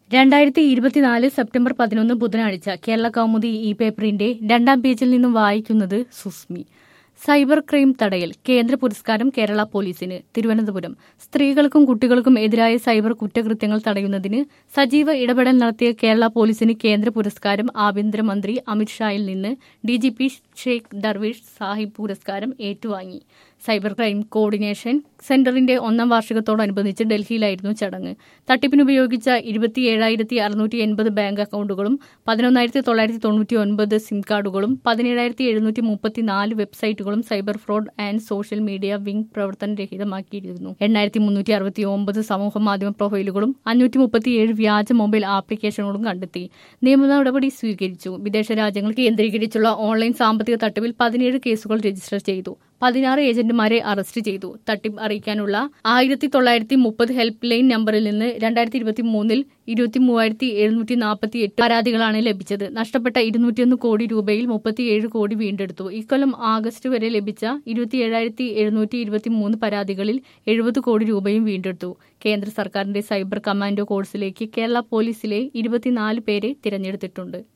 രണ്ടായിരത്തി ഇരുപത്തിനാല് സെപ്റ്റംബർ പതിനൊന്ന് ബുധനാഴ്ച കേരള കൗമുദി ഈ പേപ്പറിന്റെ രണ്ടാം പേജിൽ നിന്നും വായിക്കുന്നത് സുസ്മി സൈബർ ക്രൈം തടയൽ കേന്ദ്ര പുരസ്കാരം കേരള പോലീസിന് തിരുവനന്തപുരം സ്ത്രീകൾക്കും കുട്ടികൾക്കും എതിരായ സൈബർ കുറ്റകൃത്യങ്ങൾ തടയുന്നതിന് സജീവ ഇടപെടൽ നടത്തിയ കേരള പോലീസിന് കേന്ദ്ര പുരസ്കാരം ആഭ്യന്തരമന്ത്രി അമിത്ഷായിൽ നിന്ന് D G P Sheikh Darvesh Sahib പുരസ്കാരം ഏറ്റുവാങ്ങി സൈബർ ക്രൈം കോർഡിനേഷൻ സെന്ററിന്റെ ഒന്നാം വാർഷികത്തോടനുബന്ധിച്ച് ഡൽഹിയിലായിരുന്നു ചടങ്ങ് തട്ടിപ്പിനുപയോഗിച്ച ഇരുപത്തി ഏഴായിരത്തി അറുന്നൂറ്റി എൺപത് ബാങ്ക് അക്കൗണ്ടുകളും പതിനൊന്നായിരത്തി തൊള്ളായിരത്തി തൊണ്ണൂറ്റി ഒൻപത് സിം കാർഡുകളും പതിനേഴായിരത്തി എഴുന്നൂറ്റി മുപ്പത്തിനാല് വെബ്സൈറ്റുകളും cyber fraud and social media wing പ്രവർത്തനരഹിതമാക്കിയിരുന്നു എണ്ണായിരത്തി മുന്നൂറ്റി അറുപത്തി ഒമ്പത് സമൂഹ മാധ്യമ പ്രൊഫൈലുകളും അഞ്ഞൂറ്റി മുപ്പത്തിയേഴ് വ്യാജ മൊബൈൽ ആപ്ലിക്കേഷനുകളും കണ്ടെത്തി നിയമ നടപടി സ്വീകരിച്ചു വിദേശ രാജ്യങ്ങൾ കേന്ദ്രീകരിച്ചുള്ള ഓൺലൈൻ സാമ്പത്തിക തട്ടിപ്പിൽ പതിനേഴ് കേസുകൾ രജിസ്റ്റർ ചെയ്തു പതിനാറ് ഏജന്റുമാരെ അറസ്റ്റ് ചെയ്തു തട്ടിപ്പ് അറിയിക്കാനുള്ള ആയിരത്തി തൊള്ളായിരത്തി മുപ്പത് ഹെൽപ്പ് ലൈൻ നമ്പറിൽ നിന്ന് രണ്ടായിരത്തി ഇരുപത്തി മൂന്നിൽ ഇരുപത്തി മൂവായിരത്തി എഴുന്നൂറ്റി നാൽപ്പത്തി എട്ട് പരാതികളാണ് ലഭിച്ചത് നഷ്ടപ്പെട്ട ഇരുന്നൂറ്റിയൊന്ന് കോടി രൂപയിൽ മുപ്പത്തിയേഴ് കോടി വീണ്ടെടുത്തു ഇക്കൊല്ലം ആഗസ്റ്റ് വരെ ലഭിച്ച ഇരുപത്തി ഏഴായിരത്തി എഴുന്നൂറ്റി ഇരുപത്തി മൂന്ന് പരാതികളിൽ എഴുപത് കോടി രൂപയും വീണ്ടെടുത്തു കേന്ദ്ര സർക്കാരിന്റെ സൈബർ കമാൻഡോ കോഴ്സിലേക്ക് കേരള പോലീസിലെ ഇരുപത്തിനാല് പേരെ തിരഞ്ഞെടുത്തിട്ടുണ്ട്